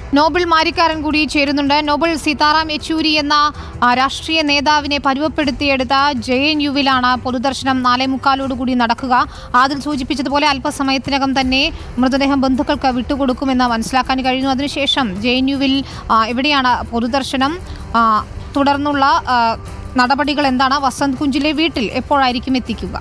നോബിൾ മാരിക്കാരൻ കൂടി ചേരുന്നുണ്ട് നോബിൾ സീതാറാം യെച്ചൂരി എന്ന ആ, രാഷ്ട്രീയ നേതാവിനെ പരുവപ്പെടുത്തിയെടുത്ത ജെ എൻ യുവിലാണ് പൊതുദർശനം നാലേ മുക്കാലോടുകൂടി നടക്കുക അതിൽ സൂചിപ്പിച്ചതുപോലെ അല്പസമയത്തിനകം തന്നെ മൃതദേഹം ബന്ധുക്കൾക്ക് വിട്ടുകൊടുക്കുമെന്ന് മനസ്സിലാക്കാൻ കഴിഞ്ഞു അതിനുശേഷം ജെ എൻ യുവിൽ ആ, എവിടെയാണ് പൊതുദർശനം ആ, തുടർന്നുള്ള ആ, നടപടികൾ എന്താണ് വസന്ത് കുഞ്ചിലെ വീട്ടിൽ എപ്പോഴായിരിക്കും എത്തിക്കുക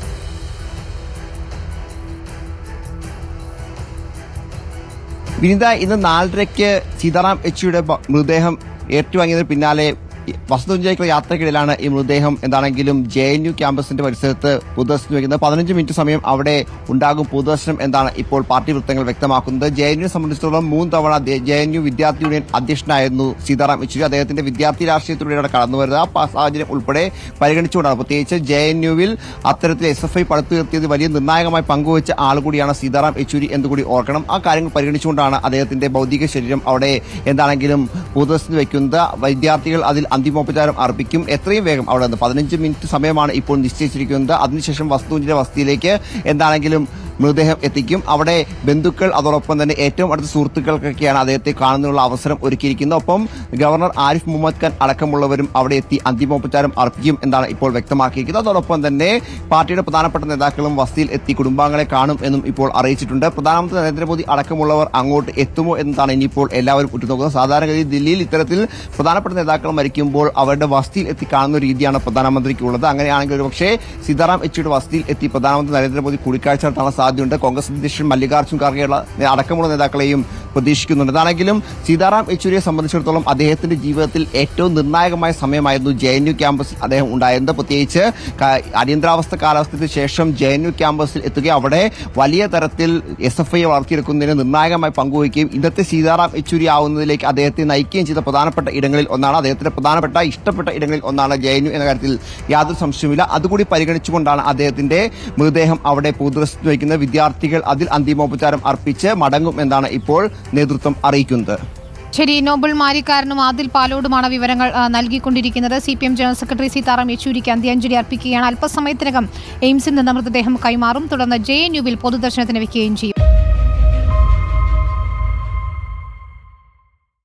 വിനിത ഇന്ന് നാലരയ്ക്ക് സീതാറാം യെച്ചൂരിയുടെ ബ- മൃതദേഹം ഏറ്റുവാങ്ങിയതിന് പിന്നാലെ വസതുഞ്ചയ്ക്കുള്ള യാത്രക്കിടയിലാണ് ഈ മൃതദേഹം എന്താണെങ്കിലും ജെ എൻ യു ക്യാമ്പസിന്റെ പരിസരത്ത് പൊതുദർശനം വയ്ക്കുന്നത് പതിനഞ്ച് മിനിറ്റ് സമയം അവിടെ ഉണ്ടാകും പൊതുദർശനം എന്നാണ് ഇപ്പോൾ പാർട്ടി വൃത്തങ്ങൾ വ്യക്തമാക്കുന്നത് ജെ എൻ യു സംബന്ധിച്ചിടത്തോളം മൂന്ന് തവണ ജെ എൻ യു വിദ്യാർത്ഥി യൂണിയൻ അധ്യക്ഷനായിരുന്നു സീതാറാം യെച്ചൂരി അദ്ദേഹത്തിന്റെ വിദ്യാർത്ഥി രാഷ്ട്രീയത്തിലൂടെയാണ് കടന്നു വരുന്നത് ആ പ- സാഹചര്യം ഉൾപ്പെടെ പരിഗണിച്ചുകൊണ്ടാണ് പ്രത്യേകിച്ച് ജെ എൻ യുവിൽ അത്തരത്തിൽ എസ് എഫ് ഐ പടുത്തുയർത്തിയത് വലിയ നിർണായകമായി പങ്കുവച്ച ആൾ കൂടിയാണ് സീതാറാം യെച്ചൂരി എന്നുകൂടി ഓർക്കണം ആ കാര്യങ്ങൾ പരിഗണിച്ചുകൊണ്ടാണ് അദ്ദേഹത്തിന്റെ ഭൗതിക ശരീരം അവിടെ എന്താണെങ്കിലും പൊതുദർശനത്തിന് വെക്കുന്നത് വിദ്യാർത്ഥികൾ അതിൽ അന്തിമോപചാരം അർപ്പിക്കും എത്രയും വേഗം അവിടെ നിന്ന് പതിനഞ്ച് മിനിറ്റ് സമയമാണ് ഇപ്പോൾ നിശ്ചയിച്ചിരിക്കുന്നത് അതിനുശേഷം വസ്തുവിന്റെ വസ്തുവിലേക്ക് എന്താണെങ്കിലും മൃതദേഹം എത്തിക്കും അവിടെ ബന്ധുക്കൾ അതോടൊപ്പം തന്നെ ഏറ്റവും അടുത്ത സുഹൃത്തുക്കൾക്കൊക്കെയാണ് അദ്ദേഹത്തെ കാണുന്നതിനുള്ള അവസരം ഒരുക്കിയിരിക്കുന്നത് ഒപ്പം ഗവർണർ ആരിഫ് മുഹമ്മദ് ഖാൻ അടക്കമുള്ളവരും അവിടെ എത്തി അന്തിമോപചാരം അർപ്പിക്കും എന്നാണ് ഇപ്പോൾ വ്യക്തമാക്കിയിരിക്കുന്നത് അതോടൊപ്പം തന്നെ പാർട്ടിയുടെ പ്രധാനപ്പെട്ട നേതാക്കളും വസതിയിൽ എത്തി കുടുംബാംഗങ്ങളെ കാണും എന്നും ഇപ്പോൾ അറിയിച്ചിട്ടുണ്ട് പ്രധാനമന്ത്രി നരേന്ദ്രമോദി അടക്കമുള്ളവർ അങ്ങോട്ട് എത്തുമോ എന്നതാണ് ഇനിയിപ്പോൾ എല്ലാവരും ഉറ്റുനോക്കുന്നത് സാധാരണഗതിയിൽ ദില്ലിയിൽ ഇത്തരത്തിൽ പ്രധാനപ്പെട്ട നേതാക്കൾ മരിക്കുമ്പോൾ അവരുടെ വസതിയിൽ എത്തി കാണുന്ന രീതിയാണ് പ്രധാനമന്ത്രിക്കുള്ളത് അങ്ങനെയാണെങ്കിൽ ഒരുപക്ഷേ സീതാറാം യെച്ചൂരിയുടെ വസതിയിൽ എത്തി പ്രധാനമന്ത്രി നരേന്ദ്രമോദി കൂടിക്കാഴ്ച നടത്താനുള്ള സാധ്യതയുണ്ട് കോൺഗ്രസ് അധ്യക്ഷൻ മല്ലികാർജ്ജുൻ ഖാർഗെയുള്ള അടക്കമുള്ള നേതാക്കളെയും പ്രതീക്ഷിക്കുന്നുണ്ട് അതാണെങ്കിലും സീതാറാം യെച്ചൂരിയെ സംബന്ധിച്ചിടത്തോളം അദ്ദേഹത്തിന്റെ ജീവിതത്തിൽ ഏറ്റവും നിർണായകമായ സമയമായിരുന്നു ജെ എൻ യു ക്യാമ്പസിൽ അദ്ദേഹം ഉണ്ടായിരുന്നത് പ്രത്യേകിച്ച് ക- അടിയന്തരാവസ്ഥ കാലാവസ്ഥയ്ക്ക് ശേഷം ജെ എൻ യു ക്യാമ്പസിൽ എത്തുകയും അവിടെ വലിയ തരത്തിൽ എസ് എഫ് ഐ വളർത്തിയെടുക്കുന്നതിന് നിർണായകമായി പങ്കുവയ്ക്കുകയും ഇന്നത്തെ സീതാറാം യെച്ചൂരി ആവുന്നതിലേക്ക് അദ്ദേഹത്തെ നയിക്കുകയും ചെയ്ത പ്രധാനപ്പെട്ട ഇടങ്ങളിൽ ഒന്നാണ് അദ്ദേഹത്തിന്റെ പ്രധാനപ്പെട്ട ഇഷ്ടപ്പെട്ട ഇടങ്ങളിൽ ഒന്നാണ് ജെ എൻ യു എന്ന കാര്യത്തിൽ യാതൊരു സംശയവുമില്ല അതുകൂടി പരിഗണിച്ചുകൊണ്ടാണ് അദ്ദേഹത്തിന്റെ മൃതദേഹം അവിടെ പൊതുദർശനത്തിന് വയ്ക്കുന്ന വിദ്യാർത്ഥികൾ അതിൽ അന്തിമോപചാരം അർപ്പിച്ച് മടങ്ങും എന്നാണ് ഇപ്പോൾ നേതൃത്വം അറിയിക്കുന്നത് ശരി നോബിൾ മാരിക്കാരനും ആദിൽ പാലോടുമാണ് വിവരങ്ങൾ ആ, നൽകിക്കൊണ്ടിരിക്കുന്നത് C P M general secretary Sitaram യെച്ചൂരിക്ക് അന്ത്യാഞ്ജലി അർപ്പിക്കുകയാണ് അല്പസമയത്തിനകം എയിംസിൽ നിന്ന് മൃതദേഹം കൈമാറും തുടർന്ന് ജെ എൻ യുവിൽ പൊതുദർശനത്തിന് വയ്ക്കുകയും ചെയ്യും